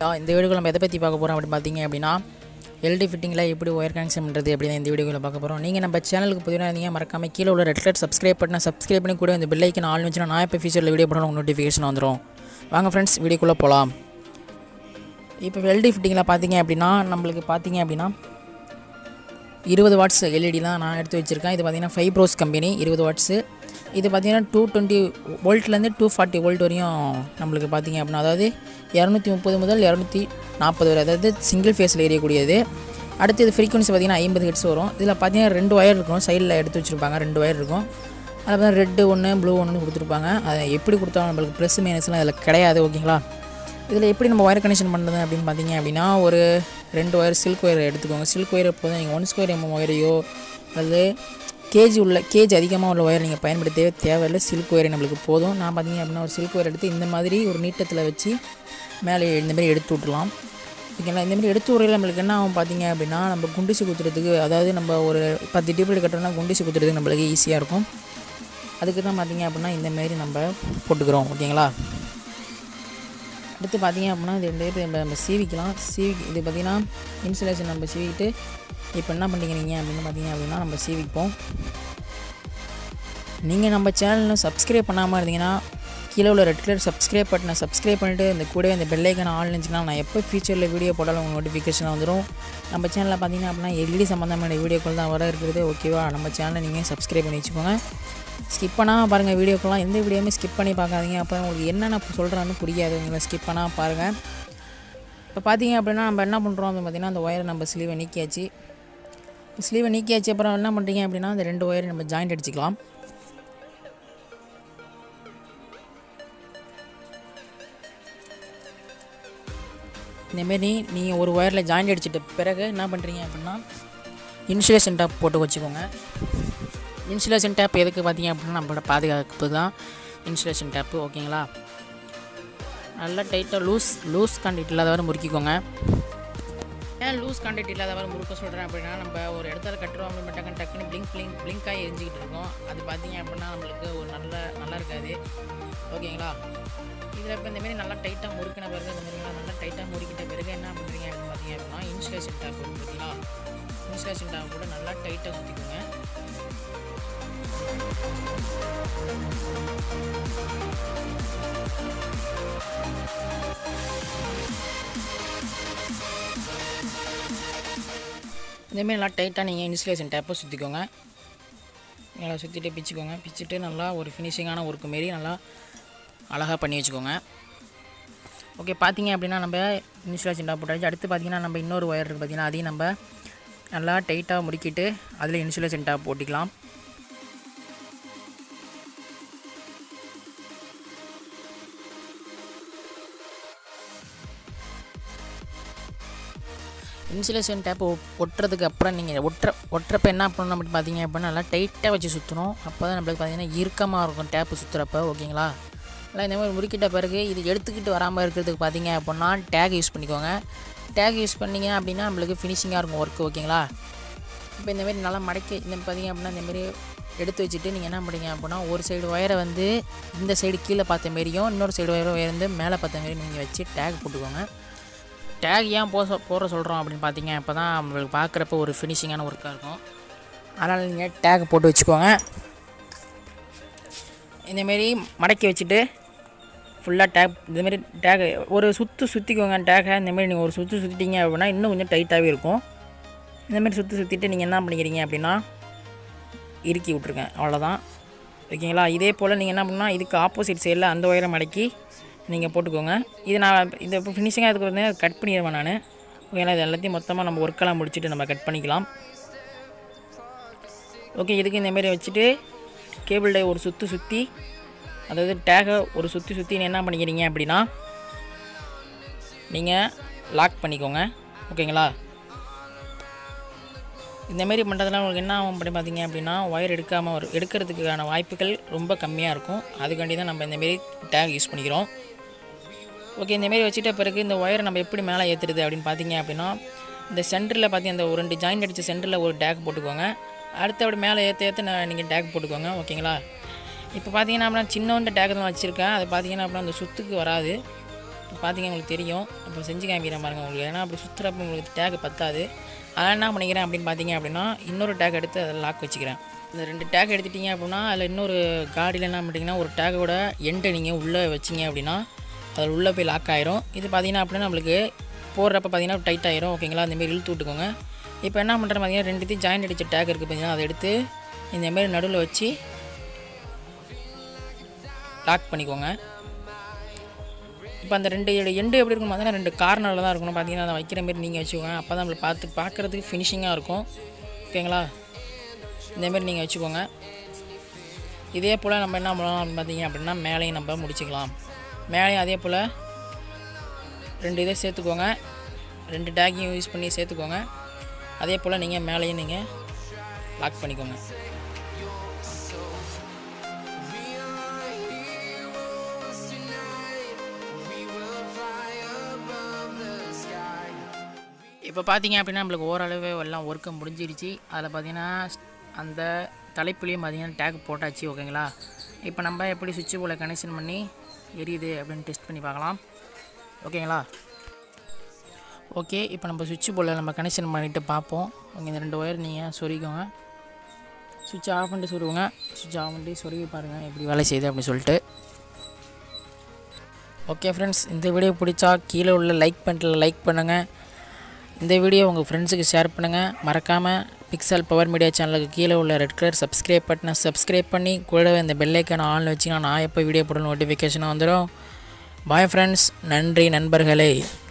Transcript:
இந்த வீடியோவில் நம்ம எதை பற்றி பார்க்க போகிறோம் அப்படின்னு பார்த்தீங்க அப்படின்னா எல்டி ஃபிட்டிங்கில் எப்படி ஒயர் கனெக்ஷன் பண்ணுறது அப்படின்னு இந்த வீடியோவில் பார்க்க போகிறோம் நீங்கள் நம்ம சேனலுக்கு புதிதாக இருந்தீங்க மறக்காம கீழே உள்ள ரெட் கலர் சப்ஸ்கிரைப் பண்ண சப்ஸ்கிரைப் பண்ணி கூட இந்த பெல் ஐக்கன் ஆல் வச்சுனா நான் இப்போ ஃபியூச்சரில் வீடியோ போடணும் உங்களுக்கு நோட்டிஃபிகேஷன் வந்துடும் வாங்க ஃப்ரெண்ட்ஸ் வீடியோக்குள்ளே போகலாம் இப்போ எல்டி ஃபிட்டிங்கில் பார்த்தீங்க அப்படின்னா நம்மளுக்கு பார்த்தீங்க அப்படின்னா இருபது வாட்ஸ் எல்இடிலாம் நான் எடுத்து வச்சுருக்கேன் இது பார்த்தீங்கன்னா ஃபைப்ரோஸ் கம்பெனி இருபது வாட்ஸு இது பார்த்தீங்கன்னா டூ டுவெண்ட்டி வோல்ட்லேருந்து டூ ஃபார்ட்டி வோல்ட் வரையும் நம்மளுக்கு பார்த்தீங்க அப்படின்னா அதாவது இரநூத்தி முப்பது முதல் இரநூத்தி நாற்பது வரை அதாவது சிங்கிள் ஃபேஸில் எரியக்கூடியது அடுத்து இது ஃப்ரீக்வன்சி பார்த்தீங்கன்னா ஐம்பது ஹெட்ஸ் வரும் இதில் பார்த்தீங்கன்னா ரெண்டு ஒயர் இருக்கும் சைடில் எடுத்து வச்சுருப்பாங்க ரெண்டு ஒயர் இருக்கும் அதில் பார்த்தீங்கன்னா ரெட்டு ஒன்று ப்ளூ ஒன்று கொடுத்துருப்பாங்க அதை எப்படி கொடுத்தாலும் நம்மளுக்கு ப்ளஸ் மைனஸ்லாம் அதில் கிடையாது ஓகேங்களா இதில் எப்படி நம்ம ஒயர் கனெக்ஷன் பண்ணுறது அப்படின்னு பார்த்தீங்க அப்படின்னா ஒரு ரெண்டு ஒயர் சில்க் ஒயர் எடுத்துக்கோங்க சில்க் ஒயர் போதும் நீங்கள் ஒன் ஸ்கொயர் எம்எம் ஒயரையோ அல்லது கேஜி உள்ள கேஜ் அதிகமாக உள்ள ஒயர் நீங்கள் பயன்படுத்தவே தேவையில்லை சில்க் ஒயர் நம்மளுக்கு போதும் நான் பார்த்தீங்க அப்படின்னா ஒரு சில்க் ஒயர் எடுத்து இந்த மாதிரி ஒரு நீட்டத்தில் வச்சு மேலே இந்த மாதிரி எடுத்து விட்றலாம் ஓகேங்களா இந்த மாதிரி எடுத்து விட்றதுல நம்மளுக்கு என்ன ஆகும் பார்த்தீங்க அப்படின்னா நம்ம குண்டிச்சு குத்துறதுக்கு அதாவது நம்ம ஒரு பத்து டிபிள் கட்டுறோம்னா குண்டிச்சு குத்துறதுக்கு நம்மளுக்கு ஈஸியாக இருக்கும் அதுக்கு தான் பார்த்தீங்க அப்படின்னா இந்த மாதிரி நம்ம போட்டுக்கிறோம் ஓகேங்களா அடுத்து பார்த்தீங்க அப்படின்னா இது ரெண்டு பேர் நம்ம சீவிக்கலாம் சீவி இது பார்த்தீங்கன்னா இன்சுலேஷன் நம்ம சீவிக்கிட்டு இப்போ என்ன பண்ணிக்கிறீங்க அப்படின்னு பார்த்தீங்க அப்படின்னா நம்ம சீவிப்போம் நீங்கள் நம்ம சேனலில் சப்ஸ்கிரைப் பண்ணாமல் இருந்தீங்கன்னா கீழே உள்ள ரெட் கலர் சப்ஸ்கிரைப் பட்டனை சப்ஸ்கிரைப் பண்ணிவிட்டு இந்த கூட இந்த பெல்லைக்கான ஆல் இருந்துச்சுன்னா நான் எப்போ ஃபியூச்சரில் வீடியோ போட்டாலும் உங்களுக்கு நோட்டிஃபிகேஷன் வந்துடும் நம்ம சேனலில் பார்த்தீங்கன்னா அப்படின்னா எல்இடி சம்மந்தமான வீடியோக்கள் தான் வர இருக்கிறது ஓகேவா நம்ம சேனலை நீங்கள் சப்ஸ்கிரைப் பண்ணி வச்சுக்கோங்க ஸ்கிப் பண்ணால் பாருங்கள் வீடியோக்கெல்லாம் எந்த வீடியோவுமே ஸ்கிப் பண்ணி பார்க்காதீங்க அப்போ உங்களுக்கு என்னென்ன சொல்கிறேன்னு புரியாது உங்களை ஸ்கிப் பண்ணால் பாருங்கள் இப்போ பார்த்தீங்க அப்படின்னா நம்ம என்ன பண்ணுறோம் அப்படின்னு பார்த்தீங்கன்னா அந்த ஒயரை நம்ம ஸ்லீவை நீக்கியாச்சு ஸ்லீவை நீக்கியாச்சு அப்புறம் என்ன பண்ணுறீங்க அப்படின்னா அந்த ரெண்டு ஒயரை நம்ம ஜாயிண்ட் அடிச்சுக்கலாம் இந்தமாரி நீங்கள் ஒரு ஒயரில் ஜாயிண்ட் அடிச்சிட்ட பிறகு என்ன பண்ணுறீங்க அப்படின்னா இன்சுலேஷன் டேப் போட்டு வச்சுக்கோங்க இன்சுலேஷன் டேப் எதுக்கு பார்த்தீங்க அப்படின்னா நம்மளோட பாதுகாப்பு தான் இன்சுலேஷன் டேப்பு ஓகேங்களா நல்லா டைட்டாக லூஸ் லூஸ் கான்டெக்ட் இல்லாதவரை முறுக்கிக்கோங்க ஏன் லூஸ் கான்டெக்ட் இல்லாதவரை முறுக்க சொல்கிறேன் அப்படின்னா நம்ம ஒரு இடத்துல கட்டுறோம் அப்படின்னு டக்குன்னு டக்குன்னு பிளிங்க் பிளிங்க் பிளிங்காக எரிஞ்சிக்கிட்டு இருக்கோம் அது பார்த்தீங்க அப்படின்னா நம்மளுக்கு ஒரு நல்ல நல்லா இருக்காது ஓகேங்களா இதில் இப்போ இந்தமாரி நல்லா டைட்டாக முறுக்கின பிறகு இந்த மாதிரி நல்லா டைட்டாக முறுக்கிட்ட பிறகு என்ன பண்ணுறீங்க அப்படின்னு பார்த்தீங்க அப்படின்னா இன்சுலேஷன் டேப் இருக்குது பார்த்தீங்களா இன்சுலேஷன் டேப் கூட நல்லா டைட்டாக ஊற்றிக்கோங்க இதேமாரி நல்லா டைட்டாக நீங்கள் இன்சுலேஷன் டேப்பை சுற்றிக்கோங்க நல்லா சுற்றிட்டு பிச்சுக்கோங்க பிச்சுட்டு நல்லா ஒரு ஃபினிஷிங்கான ஒர்க்கு மாரி நல்லா அழகாக பண்ணி வச்சுக்கோங்க ஓகே பார்த்தீங்க அப்படின்னா நம்ம இன்சுலேஷன் டேப் போட்டாச்சு அடுத்து பார்த்தீங்கன்னா நம்ம இன்னொரு ஒயர் இருக்குது பார்த்தீங்கன்னா அதையும் நம்ம நல்லா டைட்டாக முறுக்கிட்டு அதில் இன்சுலேஷன் டேப் போட்டிக்கலாம் இன்சுலேஷன் டேப் ஒட்டுறதுக்கு அப்புறம் நீங்கள் ஒட்டுற ஒட்டுறப்ப என்ன பண்ணணும் அப்படின்னு பார்த்தீங்க அப்படின்னா நல்லா டைட்டாக வச்சு சுற்றணும் அப்போ தான் நம்மளுக்கு பார்த்தீங்கன்னா இறுக்கமாக இருக்கும் டேப்பு சுற்றுறப்ப ஓகேங்களா இல்லை இந்த மாதிரி முறுக்கிட்ட பிறகு இது எடுத்துக்கிட்டு வராமல் இருக்கிறதுக்கு பார்த்தீங்க அப்படின்னா டேக் யூஸ் பண்ணிக்கோங்க டேக் யூஸ் பண்ணிங்க அப்படின்னா நம்மளுக்கு ஃபினிஷிங்காக இருக்கும் ஒர்க்கு ஓகேங்களா இப்போ இந்தமாரி நல்லா மடக்கி இந்த பார்த்தீங்க அப்படின்னா இந்தமாரி எடுத்து வச்சுட்டு நீங்கள் என்ன பண்ணுறீங்க அப்படின்னா ஒரு சைடு ஒயரை வந்து இந்த சைடு கீழே பார்த்த மாரியும் இன்னொரு சைடு ஒயரை வந்து மேலே பார்த்த மாரி நீங்கள் வச்சு டேக் போட்டுக்கோங்க டேக் ஏன் போக போட சொல்கிறோம் அப்படின்னு பார்த்தீங்க அப்போ தான் நம்மளுக்கு பார்க்குறப்ப ஒரு ஃபினிஷிங்கான ஒர்க்காக இருக்கும் அதனால் நீங்கள் டேக் போட்டு வச்சுக்கோங்க இந்தமாரி மடக்கி வச்சுட்டு ஃபுல்லாக டேக் இந்தமாரி டேக் ஒரு சுற்று சுற்றிக்கோங்க டேக்கை இந்தமாரி நீங்கள் ஒரு சுற்று சுற்றிட்டீங்க அப்படின்னா இன்னும் கொஞ்சம் டைட்டாகவே இருக்கும் இந்தமாரி சுற்றி சுற்றிட்டு நீங்கள் என்ன பண்ணிக்கிறீங்க அப்படின்னா இறுக்கி விட்ருங்க அவ்வளோதான் ஓகேங்களா இதே போல் நீங்கள் என்ன பண்ணால் இதுக்கு ஆப்போசிட் சைடில் அந்த ஒயரை மடக்கி நீங்கள் போட்டுக்கோங்க இது நான் இந்த இப்போ ஃபினிஷிங்காக இதுக்கு வந்து கட் பண்ணிடுவேன் நான் ஓகேங்களா இது எல்லாத்தையும் மொத்தமாக நம்ம ஒர்க்கெல்லாம் முடிச்சுட்டு நம்ம கட் பண்ணிக்கலாம் ஓகே இதுக்கு இந்தமாரி வச்சுட்டு கேபிள் டை ஒரு சுற்றி சுற்றி அதாவது டேகை ஒரு சுற்றி சுற்றி என்ன பண்ணிக்கிறீங்க அப்படின்னா நீங்கள் லாக் பண்ணிக்கோங்க ஓகேங்களா இந்தமாரி பண்ணுறதுலாம் உங்களுக்கு என்ன ஆகும் அப்படி பார்த்தீங்க அப்படின்னா ஒயர் எடுக்காமல் வரும் எடுக்கிறதுக்கான வாய்ப்புகள் ரொம்ப கம்மியாக இருக்கும் அதுக்காண்டி தான் நம்ம இந்தமாரி டேக் யூஸ் பண்ணிக்கிறோம் ஓகே இந்தமாரி வச்சுட்ட பிறகு இந்த ஒயரை நம்ம எப்படி மேலே ஏற்றுறது அப்படின்னு பார்த்தீங்க அப்படின்னா இந்த சென்டரில் பார்த்தீங்க அந்த ஒரு ரெண்டு ஜாயிண்ட் அடித்த சென்டரில் ஒரு டேக் போட்டுக்கோங்க அடுத்தபடி மேலே ஏற்ற ஏற்ற நீங்கள் டேக் போட்டுக்கோங்க ஓகேங்களா இப்போ பார்த்தீங்கன்னா அப்படின்னா சின்னோண்டு டேக் தான் வச்சுருக்கேன் அது பார்த்தீங்கன்னா அப்படின்னா அந்த சுத்துக்கு வராது பார்த்தீங்க உங்களுக்கு தெரியும் இப்போ செஞ்சு காமிக்கிறேன் பாருங்க உங்களுக்கு ஏன்னா அப்படி சுற்றுறப்ப உங்களுக்கு டேக் பத்தாது அதனால் என்ன பண்ணிக்கிறேன் அப்படின்னு பார்த்தீங்க அப்படின்னா இன்னொரு டேக் எடுத்து அதில் லாக் வச்சுக்கிறேன் இந்த ரெண்டு டேக் எடுத்துட்டீங்க அப்படின்னா அதில் இன்னொரு காடியில் என்ன பண்ணிட்டீங்கன்னா ஒரு டேக்கோட எண்டை நீங்கள் உள்ளே வச்சிங்க அப்படின்னா அதில் உள்ளே போய் லாக் ஆயிரும் இது பார்த்தீங்கன்னா அப்படின்னா நம்மளுக்கு போடுறப்ப பார்த்தீங்கன்னா டைட் ஆயிரும் ஓகேங்களா அந்தமாரி இழுத்து விட்டுக்கோங்க இப்போ என்ன பண்ணுறேன் பார்த்தீங்கன்னா ரெண்டுத்தையும் ஜாயின் அடித்த டேக் இருக்குது பார்த்தீங்கன்னா அதை எடுத்து இந்தமாரி நடுவில் வச்சு லாக் பண்ணிக்கோங்க இப்போ அந்த ரெண்டு எண்டு எப்படி இருக்கணும் பார்த்தீங்கன்னா ரெண்டு கார்னரில் தான் இருக்கணும் பார்த்தீங்கன்னா அதை வைக்கிற மாதிரி நீங்கள் வச்சுக்கோங்க அப்போ தான் நம்மளை பார்த்து பார்க்குறதுக்கு ஃபினிஷிங்காக இருக்கும் ஓகேங்களா இந்தமாரி நீங்கள் வச்சுக்கோங்க இதே போல் நம்ம என்ன பண்ணலாம் அப்படின்னு பார்த்தீங்க அப்படின்னா மேலேயும் நம்ம முடிச்சுக்கலாம் மேலேயும் அதே போல் ரெண்டு இதை சேர்த்துக்கோங்க ரெண்டு டேக்கையும் யூஸ் பண்ணி சேர்த்துக்கோங்க அதே போல் நீங்கள் மேலேயும் நீங்கள் லாக் பண்ணிக்கோங்க இப்போ பார்த்தீங்க அப்படின்னா நம்மளுக்கு ஓரளவு எல்லாம் ஒர்க்கு முடிஞ்சிடுச்சு அதில் பார்த்தீங்கன்னா அந்த தலைப்புலேயும் பார்த்தீங்கன்னா டேக் போட்டாச்சு ஓகேங்களா இப்போ நம்ம எப்படி சுவிட்ச் போர்டில் கனெக்ஷன் பண்ணி எரியுது அப்படின்னு டெஸ்ட் பண்ணி பார்க்கலாம் ஓகேங்களா ஓகே இப்போ நம்ம சுவிட்ச் போர்டில் நம்ம கனெக்ஷன் பண்ணிவிட்டு பார்ப்போம் உங்கள் இந்த ரெண்டு ஒயர் நீங்கள் சொருகிக்கோங்க சுவிட்ச் ஆஃப் பண்ணிட்டு சொருவுங்க சுவிட்ச் ஆஃப் பண்ணிட்டு சொருகி பாருங்கள் எப்படி வேலை செய்யுது அப்படின்னு சொல்லிட்டு ஓகே ஃப்ரெண்ட்ஸ் இந்த வீடியோ பிடிச்சா கீழே உள்ள லைக் பண்ணிட்டு லைக் பண்ணுங்கள் இந்த வீடியோ உங்கள் ஃப்ரெண்ட்ஸுக்கு ஷேர் பண்ணுங்கள் மறக்காமல் பிக்சல் பவர் மீடியா சேனலுக்கு கீழே உள்ள ரெட் கலர் சப்ஸ்கிரைப் பட்டனை சப்ஸ்கிரைப் பண்ணி கூடவே இந்த பெல்லைக்கான ஆன் வச்சிங்கன்னா நான் எப்போ வீடியோ போட நோட்டிஃபிகேஷன் வந்துடும் பாய் ஃப்ரெண்ட்ஸ் நன்றி நண்பர்களே